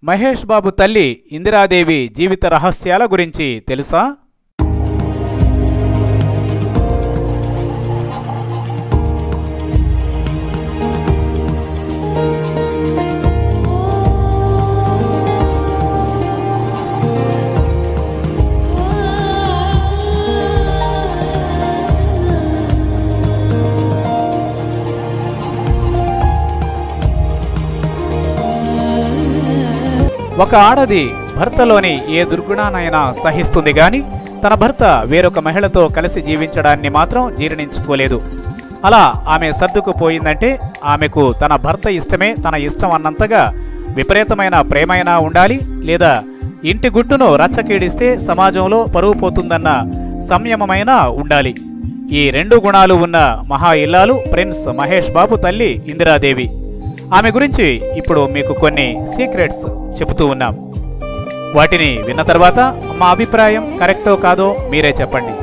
మహేష్ బాబు తల్లి ఇందిరాదేవి జీవిత రహస్యాల గురించి తెలుసా ఒక ఆడది భర్తలోని ఏ దుర్గుణానైనా సహిస్తుంది గాని తన భర్త వేరొక మహిళతో కలిసి జీవించడాన్ని మాత్రం జీర్ణించుకోలేదు అలా ఆమె సర్దుకుపోయిందంటే ఆమెకు తన భర్త ఇష్టమే తన ఇష్టం అన్నంతగా విపరీతమైన ప్రేమైనా ఉండాలి లేదా ఇంటి గుట్టును రచ్చకీడిస్తే సమాజంలో పరువు పోతుందన్న సంయమమైన ఉండాలి ఈ రెండు గుణాలు ఉన్న మహా ఇల్లాలు ప్రిన్స్ మహేష్ బాబు తల్లి ఇందిరాదేవి ఆమె గురించి ఇప్పుడు మీకు కొన్ని సీక్రెట్స్ చెబుతూ ఉన్నాం వాటిని విన్న తర్వాత మా అభిప్రాయం కరెక్టో కాదో మీరే చెప్పండి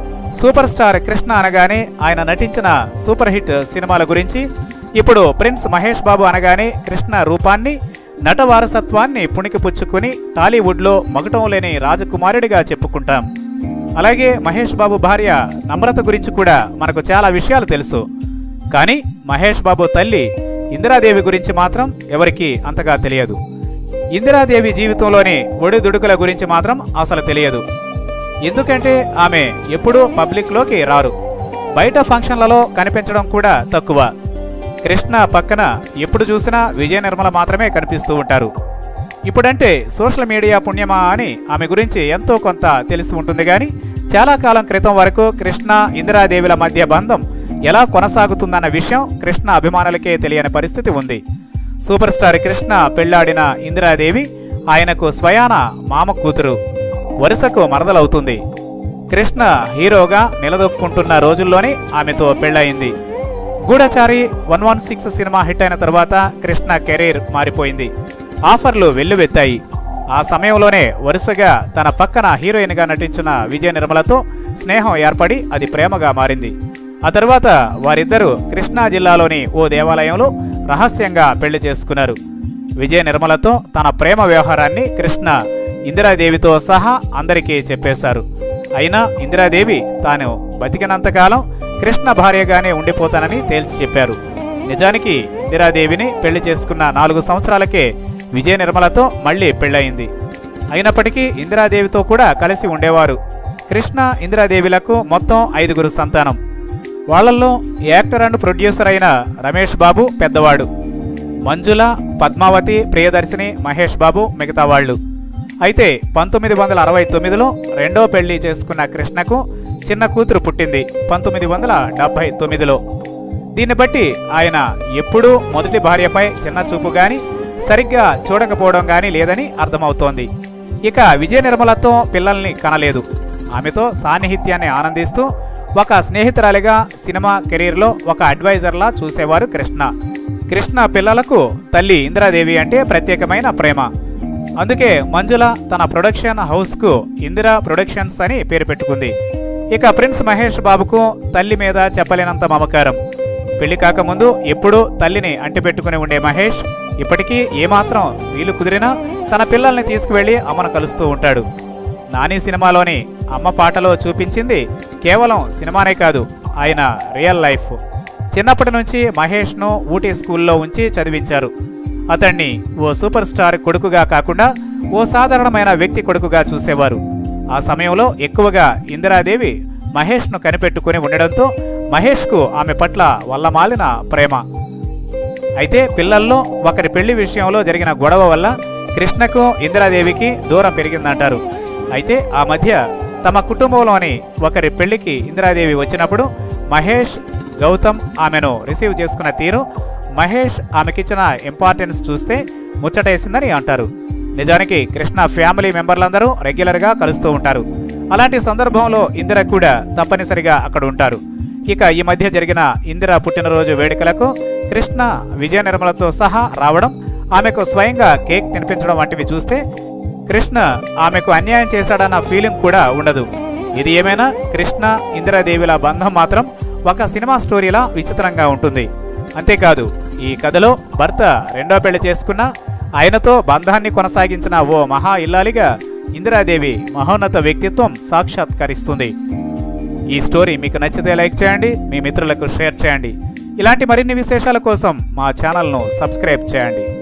సూపర్ స్టార్ కృష్ణ అనగానే ఆయన నటించిన సూపర్ హిట్ సినిమాల గురించి ఇప్పుడు ప్రిన్స్ మహేష్ బాబు అనగానే కృష్ణ రూపాన్ని నట వారసత్వాన్ని పుణికిపుచ్చుకుని టాలీవుడ్లో మగటం లేని రాజకుమారుడిగా చెప్పుకుంటాం అలాగే మహేష్ బాబు భార్య నమ్రత గురించి కూడా మనకు చాలా విషయాలు తెలుసు కానీ మహేష్ బాబు తల్లి ఇందిరాదేవి గురించి మాత్రం ఎవరికీ అంతగా తెలియదు ఇందిరాదేవి జీవితంలోని ఒడిదుడుకుల గురించి మాత్రం అసలు తెలియదు ఎందుకంటే ఆమె ఎప్పుడూ పబ్లిక్లోకి రారు బయట ఫంక్షన్లలో కనిపించడం కూడా తక్కువ కృష్ణ పక్కన ఎప్పుడు చూసినా విజయ నిర్మల మాత్రమే కనిపిస్తూ ఉంటారు ఇప్పుడంటే సోషల్ మీడియా పుణ్యమా అని ఆమె గురించి ఎంతో కొంత తెలిసి ఉంటుంది కానీ చాలా కాలం క్రితం వరకు కృష్ణ ఇందిరాదేవిల మధ్య బంధం ఎలా కొనసాగుతుందన్న విషయం కృష్ణ అభిమానులకే తెలియని పరిస్థితి ఉంది సూపర్ స్టార్ కృష్ణ పెళ్లాడిన ఇందిరాదేవి ఆయనకు స్వయాన మామ కూతురు వరుసకు మరదలవుతుంది కృష్ణ హీరోగా నిలదొక్కుంటున్న రోజుల్లోనే ఆమెతో పెళ్లయింది Goodachari one one six cinema hit అయిన తర్వాత కృష్ణ కెరీర్ మారిపోయింది ఆఫర్లు వెల్లువెత్తాయి ఆ సమయంలోనే వరుసగా తన పక్కన హీరోయిన్గా నటించిన విజయ నిర్మలతో స్నేహం ఏర్పడి అది ప్రేమగా మారింది ఆ తర్వాత వారిద్దరూ కృష్ణా జిల్లాలోని ఓ దేవాలయంలో రహస్యంగా పెళ్లి చేసుకున్నారు విజయ నిర్మలతో తన ప్రేమ వ్యవహారాన్ని కృష్ణ ఇందిరాదేవితో సహా అందరికీ చెప్పేశారు అయినా ఇందిరాదేవి తాను బతికినంతకాలం కృష్ణ భార్యగానే ఉండిపోతానని తేల్చి చెప్పారు నిజానికి ఇందిరాదేవిని పెళ్లి చేసుకున్న నాలుగు సంవత్సరాలకే విజయ నిర్మలతో మళ్లీ పెళ్ళయింది అయినప్పటికీ ఇందిరాదేవితో కూడా కలిసి ఉండేవారు కృష్ణ ఇందిరాదేవిలకు మొత్తం ఐదుగురు సంతానం వాళ్ళల్లో యాక్టర్ అండ్ ప్రొడ్యూసర్ అయిన రమేష్ బాబు పెద్దవాడు మంజుల పద్మావతి ప్రియదర్శిని మహేష్ బాబు మిగతా వాళ్ళు అయితే పంతొమ్మిది వందల అరవై తొమ్మిదిలో రెండో పెళ్లి చేసుకున్న కృష్ణకు చిన్న కూతురు పుట్టింది పంతొమ్మిది వందల డెబ్బై తొమ్మిదిలో దీన్ని బట్టి ఆయన ఎప్పుడూ మొదటి భార్యపై చిన్న చూపు గాని సరిగ్గా చూడకపోవడం గాని లేదని అర్థమవుతోంది ఇక విజయ నిర్మలతో పిల్లల్ని కనలేదు ఆమెతో సాన్నిహిత్యాన్ని ఆనందిస్తూ ఒక స్నేహితురాలిగా సినిమా కెరీర్లో ఒక అడ్వైజర్లా చూసేవారు కృష్ణ కృష్ణ పిల్లలకు తల్లి ఇందిరాదేవి అంటే ప్రత్యేకమైన ప్రేమ అందుకే మంజుల తన ప్రొడక్షన్ హౌస్కు ఇందిరా ప్రొడక్షన్స్ అని పేరు పెట్టుకుంది ఇక ప్రిన్స్ మహేష్ బాబుకు తల్లి మీద చెప్పలేనంత మమకారం పెళ్లి కాకముందు ఎప్పుడూ తల్లిని అంటిపెట్టుకుని ఉండే మహేష్ ఇప్పటికీ ఏమాత్రం వీలు కుదిరినా తన పిల్లల్ని తీసుకువెళ్లి అమ్మను కలుస్తూ ఉంటాడు నాని సినిమాలోని అమ్మ పాటలో చూపించింది కేవలం సినిమానే కాదు ఆయన రియల్ లైఫ్ చిన్నప్పటి నుంచి మహేష్ను ఊటీ స్కూల్లో ఉంచి చదివించారు అతన్ని ఓ సూపర్ స్టార్ కొడుకుగా కాకుండా ఓ సాధారణమైన వ్యక్తి కొడుకుగా చూసేవారు ఆ సమయంలో ఎక్కువగా ఇందిరాదేవి మహేష్ను కనిపెట్టుకుని ఉండడంతో మహేష్కు ఆమె పట్ల వల్లమాలిన ప్రేమ అయితే పిల్లల్లో ఒకరి పెళ్లి విషయంలో జరిగిన గొడవ వల్ల కృష్ణకు ఇందిరాదేవికి దూరం పెరిగిందంటారు అయితే ఆ మధ్య తమ కుటుంబంలోని ఒకరి పెళ్లికి ఇందిరాదేవి వచ్చినప్పుడు మహేష్ గౌతమ్ ఆమెను రిసీవ్ చేసుకున్న తీరు మహేష్ ఆమెకిచ్చిన ఇంపార్టెన్స్ చూస్తే ముచ్చటేసిందని అంటారు నిజానికి కృష్ణ ఫ్యామిలీ మెంబర్లందరూ రెగ్యులర్గా కలుస్తూ ఉంటారు అలాంటి సందర్భంలో ఇందిర కూడా తప్పనిసరిగా అక్కడ ఉంటారు ఇక ఈ మధ్య జరిగిన ఇందిర పుట్టినరోజు వేడుకలకు కృష్ణ విజయ నిర్మలతో సహా రావడం ఆమెకు స్వయంగా కేక్ తినిపించడం వంటివి చూస్తే కృష్ణ ఆమెకు అన్యాయం చేశాడన్న ఫీలింగ్ కూడా ఉండదు ఇది ఏమైనా కృష్ణ ఇందిరాదేవిల బంధం మాత్రం ఒక సినిమా స్టోరీలా విచిత్రంగా ఉంటుంది అంతేకాదు ఈ కథలో భర్త రెండో పెళ్లి చేసుకున్న ఆయనతో బంధాన్ని కొనసాగించిన ఓ మహా ఇల్లాలిగా ఇందిరాదేవి మహోన్నత వ్యక్తిత్వం సాక్షాత్కరిస్తుంది ఈ స్టోరీ మీకు నచ్చితే లైక్ చేయండి మీ మిత్రులకు షేర్ చేయండి ఇలాంటి మరిన్ని విశేషాల కోసం మా ఛానల్ను సబ్స్క్రైబ్ చేయండి